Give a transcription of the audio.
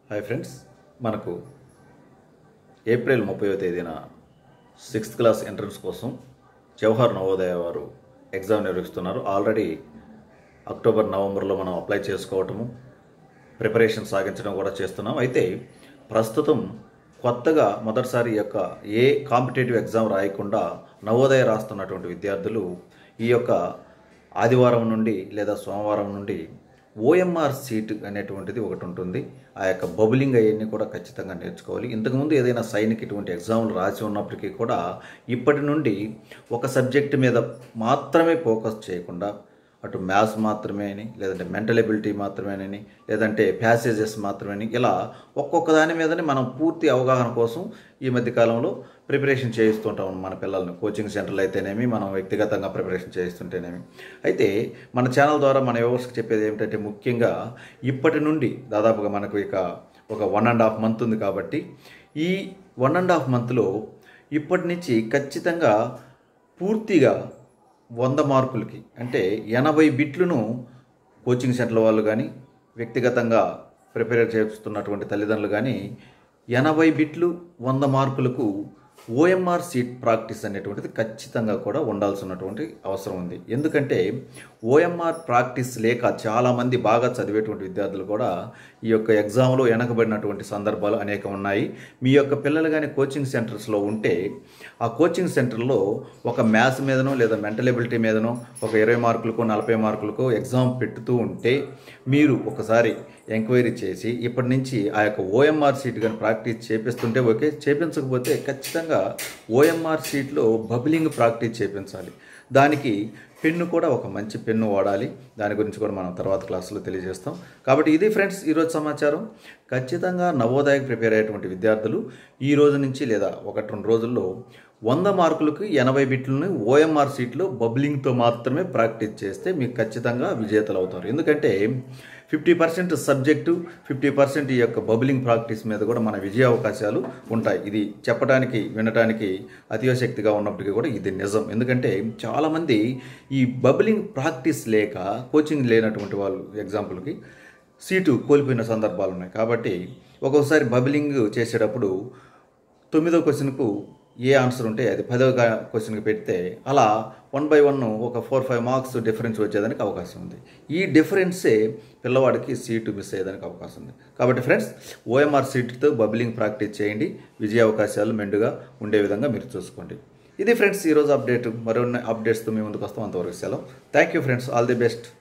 hi friends మనకు April ముప్పైవ తేదీన సిక్స్త్ క్లాస్ ఎంట్రన్స్ కోసం జవహర్ నవోదయ వారు ఎగ్జామ్ నిర్వహిస్తున్నారు ఆల్రెడీ అక్టోబర్ నవంబర్లో మనం అప్లై చేసుకోవటము ప్రిపరేషన్ సాగించడం కూడా చేస్తున్నాం అయితే ప్రస్తుతం కొత్తగా మొదటిసారి ఈ యొక్క ఏ కాంపిటేటివ్ ఎగ్జామ్ రాయకుండా నవోదయ రాస్తున్నటువంటి విద్యార్థులు ఈ యొక్క ఆదివారం నుండి లేదా సోమవారం నుండి ఓఎంఆర్ సీట్ అనేటువంటిది ఒకటి ఉంటుంది ఆ యొక్క బబులింగ్ అవన్నీ కూడా ఖచ్చితంగా నేర్చుకోవాలి ఇంతకుముందు ఏదైనా సైనిక్ ఇటువంటి ఎగ్జామ్లు రాసి ఉన్నప్పటికీ కూడా ఇప్పటి నుండి ఒక సబ్జెక్ట్ మీద మాత్రమే ఫోకస్ చేయకుండా అటు మ్యాథ్స్ మాత్రమేని లేదంటే మెంటల్ ఎబిలిటీ మాత్రమేనని లేదంటే ప్యాసేజెస్ మాత్రమేని ఇలా ఒక్కొక్క దాని మీదనే మనం పూర్తి అవగాహన కోసం ఈ మధ్య కాలంలో ప్రిపరేషన్ చేయిస్తుంటాం మన పిల్లల్ని కోచింగ్ సెంటర్లు అయితేనేమి మనం వ్యక్తిగతంగా ప్రిపరేషన్ చేయిస్తుంటేనేమి అయితే మన ఛానల్ ద్వారా మన వ్యూవర్స్కి చెప్పేది ఏమిటంటే ముఖ్యంగా ఇప్పటి నుండి దాదాపుగా మనకు ఇక ఒక వన్ అండ్ హాఫ్ మంత్ ఉంది కాబట్టి ఈ వన్ అండ్ హాఫ్ మంత్లో ఇప్పటి నుంచి ఖచ్చితంగా పూర్తిగా వంద మార్కులకి అంటే ఎనభై బిట్లను కోచింగ్ సెంటర్ వాళ్ళు కానీ వ్యక్తిగతంగా ప్రిపేర్ చేస్తున్నటువంటి తల్లిదండ్రులు కానీ ఎనభై బిట్లు వంద మార్కులకు ఓఎంఆర్ సీట్ ప్రాక్టీస్ అనేటువంటిది ఖచ్చితంగా కూడా ఉండాల్సినటువంటి అవసరం ఉంది ఎందుకంటే ఓఎంఆర్ ప్రాక్టీస్ లేక చాలామంది బాగా చదివేటువంటి విద్యార్థులు కూడా ఈ యొక్క ఎగ్జామ్లో వెనకబడినటువంటి సందర్భాలు అనేకం ఉన్నాయి మీ యొక్క పిల్లలు కానీ కోచింగ్ సెంటర్స్లో ఉంటే ఆ కోచింగ్ సెంటర్లో ఒక మ్యాథ్స్ మీదనో లేదా మెంటల్ ఎబిలిటీ మీదనో ఒక ఇరవై మార్కులకు నలభై మార్కులకు ఎగ్జామ్ పెట్టుతూ ఉంటే మీరు ఒకసారి ఎంక్వైరీ చేసి ఇప్పటి నుంచి ఆ యొక్క ఓఎంఆర్ సీట్ కానీ ప్రాక్టీస్ చేపిస్తుంటే ఓకే చేపించకపోతే ఖచ్చితంగా ఓఎంఆర్ సీట్లో బబ్లింగ్ ప్రాక్టీస్ చేపించాలి దానికి పెన్ను కూడా ఒక మంచి పెన్ను వాడాలి దాని గురించి కూడా మనం తర్వాత క్లాసులో తెలియజేస్తాం కాబట్టి ఇది ఫ్రెండ్స్ ఈరోజు సమాచారం ఖచ్చితంగా నవోదయకు ప్రిపేర్ అయ్యేటువంటి విద్యార్థులు ఈ రోజు నుంచి లేదా ఒకటి రెండు రోజుల్లో వంద మార్కులకు ఎనభై బిట్లను ఓఎంఆర్ సీట్లో బబ్లింగ్తో మాత్రమే ప్రాక్టీస్ చేస్తే మీకు ఖచ్చితంగా విజేతలు అవుతారు ఎందుకంటే fifty percent subject fifty percent ఈ యొక్క బబులింగ్ ప్రాక్టీస్ మీద కూడా మన విజయ అవకాశాలు ఉంటాయి ఇది చెప్పడానికి వినడానికి అతిశక్తిగా ఉన్నప్పటికీ కూడా ఇది నిజం ఎందుకంటే చాలామంది ఈ బబులింగ్ ప్రాక్టీస్ లేక కోచింగ్ లేనటువంటి వాళ్ళు ఎగ్జాంపుల్కి సీటు కోల్పోయిన సందర్భాలు ఉన్నాయి కాబట్టి ఒక్కొక్కసారి బబులింగ్ చేసేటప్పుడు తొమ్మిదో క్వశ్చన్కు ఏ ఆన్సర్ ఉంటే అది పదో క్వశ్చన్కి పెడితే అలా వన్ బై వన్ ఒక ఫోర్ ఫైవ్ మార్క్స్ డిఫరెన్స్ వచ్చేదానికి అవకాశం ఉంది ఈ డిఫరెన్సే పిల్లవాడికి సీటు మిస్ అయ్యేదానికి అవకాశం ఉంది కాబట్టి ఫ్రెండ్స్ ఓఎంఆర్ సీటుతో బబ్లింగ్ ప్రాక్టీస్ చేయండి విజయ అవకాశాలు మెండుగా ఉండే విధంగా మీరు చూసుకోండి ఇది ఫ్రెండ్స్ ఈరోజు అప్డేట్ మరొన్ని అప్డేట్స్తో మీ ముందుకు వస్తాం అంతవరకు సెలవు thank you friends all the best